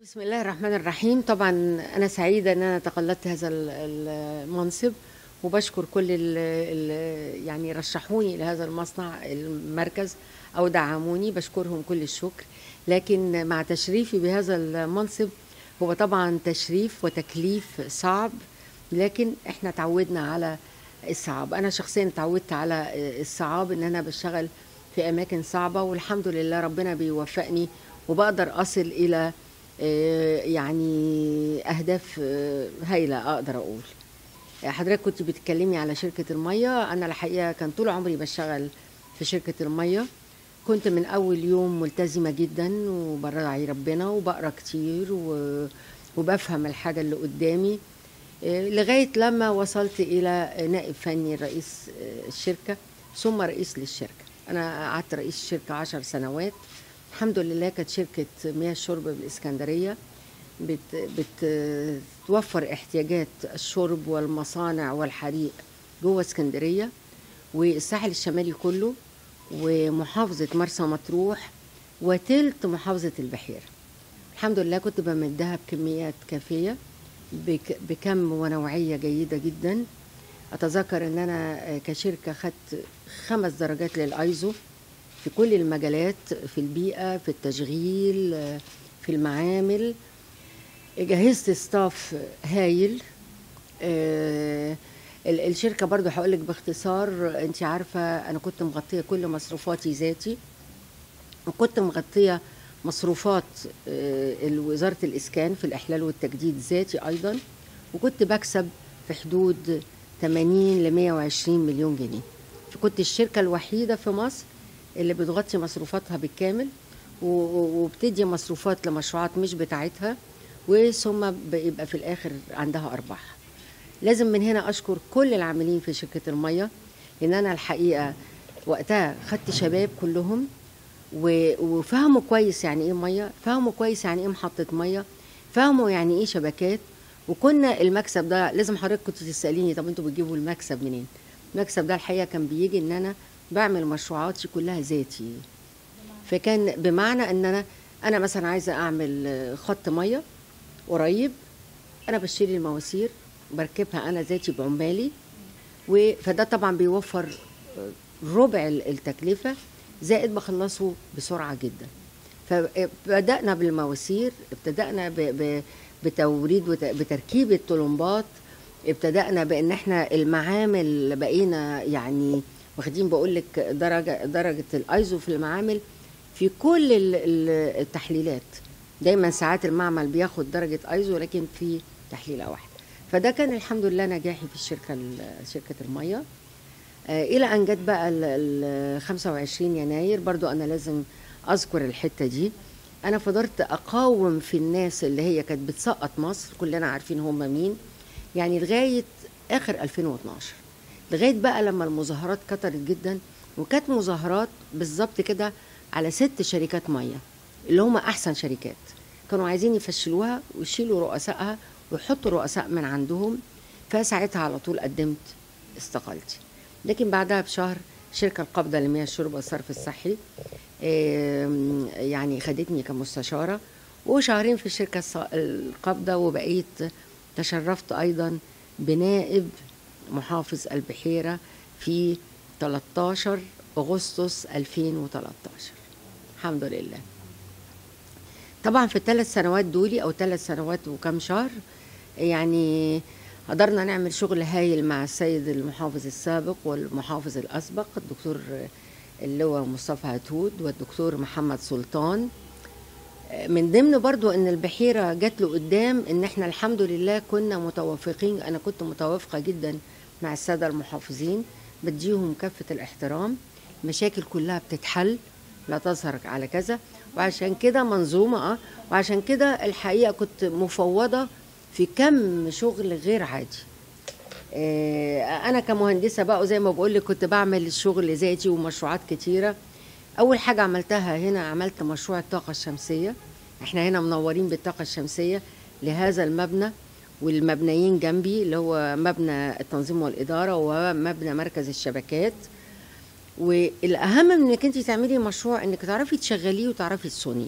بسم الله الرحمن الرحيم طبعا انا سعيده ان انا تقلدت هذا ال- المنصب وبشكر كل اللي يعني رشحوني لهذا المصنع المركز او دعموني بشكرهم كل الشكر لكن مع تشريفي بهذا المنصب هو طبعا تشريف وتكليف صعب لكن احنا تعودنا على الصعاب انا شخصيا تعودت على الصعاب ان انا بشتغل في اماكن صعبه والحمد لله ربنا بيوفقني وبقدر اصل الى آه، يعني اهداف آه، هايله اقدر اقول حضرتك كنت بتتكلمي على شركه الميه انا الحقيقه كان طول عمري بشتغل في شركه الميه كنت من اول يوم ملتزمه جدا وبراعي ربنا وبقرا كتير و... وبفهم الحاجه اللي قدامي آه، لغايه لما وصلت الى نائب فني رئيس آه، الشركه ثم رئيس للشركه انا قعدت رئيس الشركه عشر سنوات الحمد لله كانت شركه مياه الشرب بالاسكندريه بت بتوفر احتياجات الشرب والمصانع والحريق جوه اسكندريه والساحل الشمالي كله ومحافظه مرسى مطروح وتلت محافظه البحيره الحمد لله كنت بمدها بكميات كافيه بك بكم ونوعيه جيده جدا اتذكر ان انا كشركه خدت خمس درجات للايزو في كل المجالات في البيئه في التشغيل في المعامل جهزت ستاف هايل آه، ال- الشركه برضو هقول لك باختصار انت عارفه انا كنت مغطيه كل مصروفاتي ذاتي وكنت مغطيه مصروفات آه، وزاره الاسكان في الاحلال والتجديد ذاتي ايضا وكنت بكسب في حدود 80 ل 120 مليون جنيه فكنت الشركه الوحيده في مصر اللي بتغطي مصروفاتها بالكامل و- و- وبتدي مصروفات لمشروعات مش بتاعتها وثم بيبقى في الاخر عندها ارباح لازم من هنا اشكر كل العاملين في شركه الميه لان انا الحقيقه وقتها خدت شباب كلهم و- وفهموا كويس يعني ايه ميه فهموا كويس يعني ايه محطه ميه فهموا يعني ايه شبكات وكنا المكسب ده لازم حضرتك كنت تساليني طب انتوا بتجيبوا المكسب منين المكسب ده الحقيقه كان بيجي ان انا بعمل مشروعاتي كلها ذاتي فكان بمعنى ان انا انا مثلا عايزه اعمل آه، خط ميه قريب انا بشتري المواسير بركبها انا ذاتي بعمالي و- فده طبعا بيوفر آه، ربع ال- التكلفه زائد بخلصه بسرعه جدا فبدانا بالمواسير ابتدانا ب- ب- بتوريد وت- بتركيب الطلمبات ابتدانا بان احنا المعامل بقينا يعني واخدين بقول لك درجه درجه الايزو في المعامل في كل ال- ال- التحليلات دايما ساعات المعمل بياخد درجه ايزو لكن في تحليله واحده فده كان الحمد لله نجاحي في الشركه ال- شركه الميه آه، الى ان جت بقى ال- ال 25 يناير برضو انا لازم اذكر الحته دي انا فضلت اقاوم في الناس اللي هي كانت بتسقط مصر كلنا عارفين هم مين يعني لغايه اخر 2012 لغايه بقى لما المظاهرات كترت جدا وكانت مظاهرات بالظبط كده على ست شركات ميه اللي هم احسن شركات كانوا عايزين يفشلوها ويشيلوا رؤسائها ويحطوا رؤساء من عندهم فساعتها على طول قدمت استقالتي لكن بعدها بشهر شركة القبضة لمياه الشرب والصرف الصحي آم، يعني خدتني كمستشارة وشهرين في الشركة الص- القبضة وبقيت تشرفت أيضا بنائب محافظ البحيرة في 13 أغسطس 2013 الحمد لله طبعا في الثلاث سنوات دولي او ثلاث سنوات وكم شهر يعني قدرنا نعمل شغل هايل مع السيد المحافظ السابق والمحافظ الاسبق الدكتور اللواء مصطفى هتود والدكتور محمد سلطان من ضمن برضو ان البحيره جات له قدام ان احنا الحمد لله كنا متوافقين انا كنت متوافقه جدا مع الساده المحافظين بديهم كافه الاحترام المشاكل كلها بتتحل لا تظهر على كذا وعشان كده منظومه اه وعشان كده الحقيقه كنت مفوضه في كم شغل غير عادي آه، انا كمهندسه بقى زي ما بقول لك كنت بعمل الشغل ذاتي ومشروعات كتيره اول حاجه عملتها هنا عملت مشروع الطاقه الشمسيه احنا هنا منورين بالطاقه الشمسيه لهذا المبنى والمبنيين جنبي اللي هو مبنى التنظيم والاداره ومبنى مركز الشبكات والاهم من انك انت تعملي مشروع انك تعرفي تشغليه وتعرفي تصونيه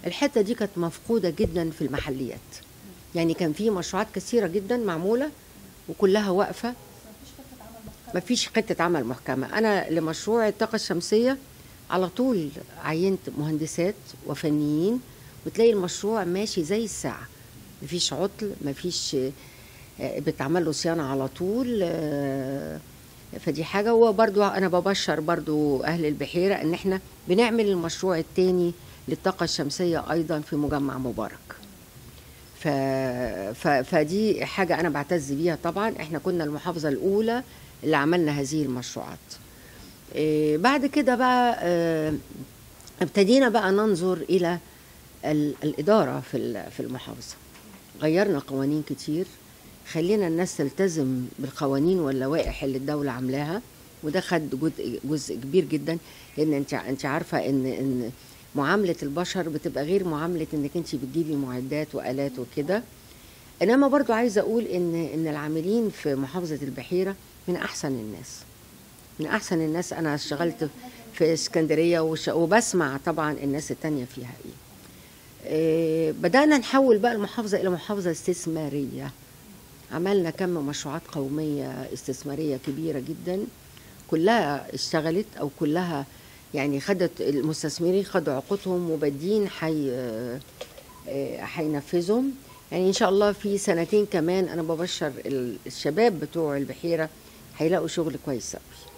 الحته دي كانت مفقوده جدا في المحليات يعني كان في مشروعات كثيره جدا معموله وكلها واقفه ما فيش خطه عمل محكمه انا لمشروع الطاقه الشمسيه على طول عينت مهندسات وفنيين وتلاقي المشروع ماشي زي الساعه ما فيش عطل ما فيش بتعمل له صيانه على طول آه، فدي حاجه وبرضو انا ببشر برضو اهل البحيره ان احنا بنعمل المشروع التاني للطاقه الشمسيه ايضا في مجمع مبارك ف... ف... فدي حاجه انا بعتز بيها طبعا احنا كنا المحافظه الاولى اللي عملنا هذه المشروعات إيه، بعد كده بقى آه، ابتدينا بقى ننظر الى ال- الاداره في ال- في المحافظه غيرنا قوانين كتير خلينا الناس تلتزم بالقوانين واللوائح اللي الدوله عاملاها وده خد جزء جزء كبير جدا لان انت انت عارفه ان ان معامله البشر بتبقى غير معامله انك انت بتجيبي معدات والات وكده انما برضو عايزه اقول ان ان العاملين في محافظه البحيره من احسن الناس من احسن الناس انا اشتغلت في اسكندريه وش- وبسمع طبعا الناس التانية فيها ايه إيه، بدأنا نحول بقى المحافظة إلى محافظة استثمارية عملنا كم مشروعات قومية استثمارية كبيرة جدا كلها اشتغلت أو كلها يعني خدت المستثمرين خدوا عقودهم وبادين حي آه، هينفذهم يعني إن شاء الله في سنتين كمان أنا ببشر ال- الشباب بتوع البحيرة هيلاقوا شغل كويس أوي